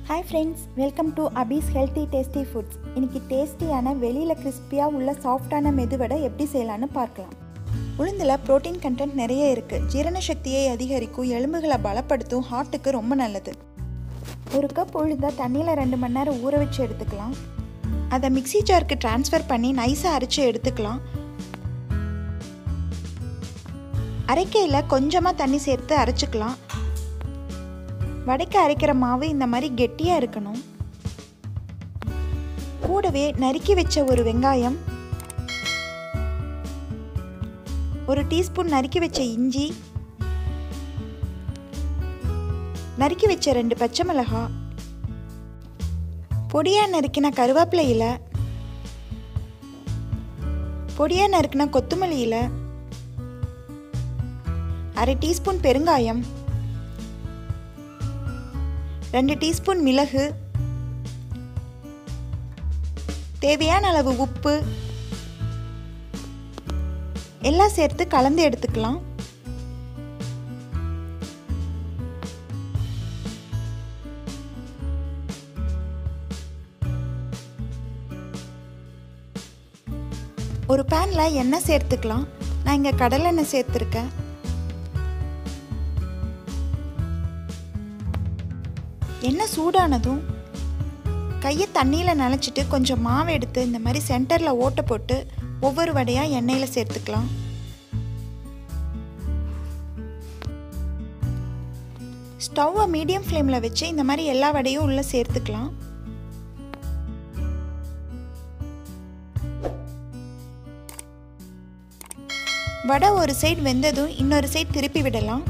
hi friends welcome to அபீஸ் healthy tasty foods இன்னைக்கு டேஸ்டியான வெளியில் கிறிஸ்பியாக உள்ள சாஃப்டான மெதுவடை எப்படி செய்யலான்னு பார்க்கலாம் உளுந்தில் புரோட்டீன் கண்டென்ட் நிறைய இருக்குது ஜீரண சக்தியை அதிகரிக்கும் எலும்புகளை பலப்படுத்தும் ஹார்ட்டுக்கு ரொம்ப நல்லது ஒரு கப் உளுந்தை தண்ணியில் ரெண்டு மணி நேரம் ஊற வச்சு எடுத்துக்கலாம் அதை மிக்ஸி ஜாருக்கு ட்ரான்ஸ்ஃபர் பண்ணி நைஸாக அரைச்சி எடுத்துக்கலாம் அரைக்கையில் கொஞ்சமாக தண்ணி சேர்த்து அரைச்சிக்கலாம் வடைக்கு அரைக்கிற மாவு இந்த மாதிரி கெட்டியாக இருக்கணும் கூடவே நறுக்கி வச்ச ஒரு வெங்காயம் ஒரு டீஸ்பூன் நறுக்கி வச்ச இஞ்சி நறுக்கி வச்ச ரெண்டு பச்சை மிளகாய் பொடியாக நறுக்கின கருவேப்பிலை இலை பொடியாக நறுக்கின கொத்தமல்லி இலை அரை டீஸ்பூன் பெருங்காயம் ரெண்டு டீஸ்பூன் மிளகு தேவையான அளவு உப்பு எல்லாம் சேர்த்து கலந்து எடுத்துக்கலாம் ஒரு பேனில் எண்ணெய் சேர்த்துக்கலாம் நான் இங்கே கடலெண்ணெய் சேர்த்துருக்கேன் எண்ணெய் சூடானதும் கையை தண்ணியில் நனைச்சிட்டு கொஞ்சம் மாவு எடுத்து இந்த மாதிரி சென்டரில் ஓட்டை போட்டு ஒவ்வொரு வடையாக எண்ணெயில் சேர்த்துக்கலாம் ஸ்டவ்வை மீடியம் ஃப்ளேமில் வச்சு இந்த மாதிரி எல்லா வடையும் உள்ளே சேர்த்துக்கலாம் வடை ஒரு சைடு வெந்ததும் இன்னொரு சைடு திருப்பி விடலாம்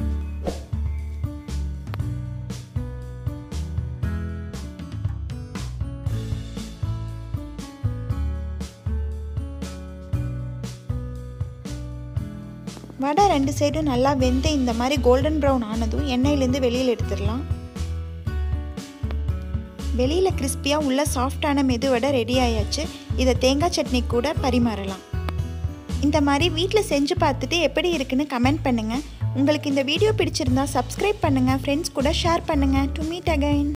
வடை ரெண்டு சைடும் நல்லா வெந்து இந்த மாதிரி கோல்டன் ப்ரௌன் ஆனதும் எண்ணெயிலேருந்து வெளியில் எடுத்துடலாம் வெளியில் கிறிஸ்பியாக உள்ள சாஃப்டான மெது வடை ரெடி ஆயாச்சு இதை தேங்காய் சட்னி கூட பரிமாறலாம் இந்த மாதிரி வீட்டில் செஞ்சு பார்த்துட்டு எப்படி இருக்குன்னு கமெண்ட் பண்ணுங்கள் உங்களுக்கு இந்த வீடியோ பிடிச்சிருந்தா சப்ஸ்கிரைப் பண்ணுங்கள் ஃப்ரெண்ட்ஸ் கூட ஷேர் பண்ணுங்கள் டு மீட் அகைன்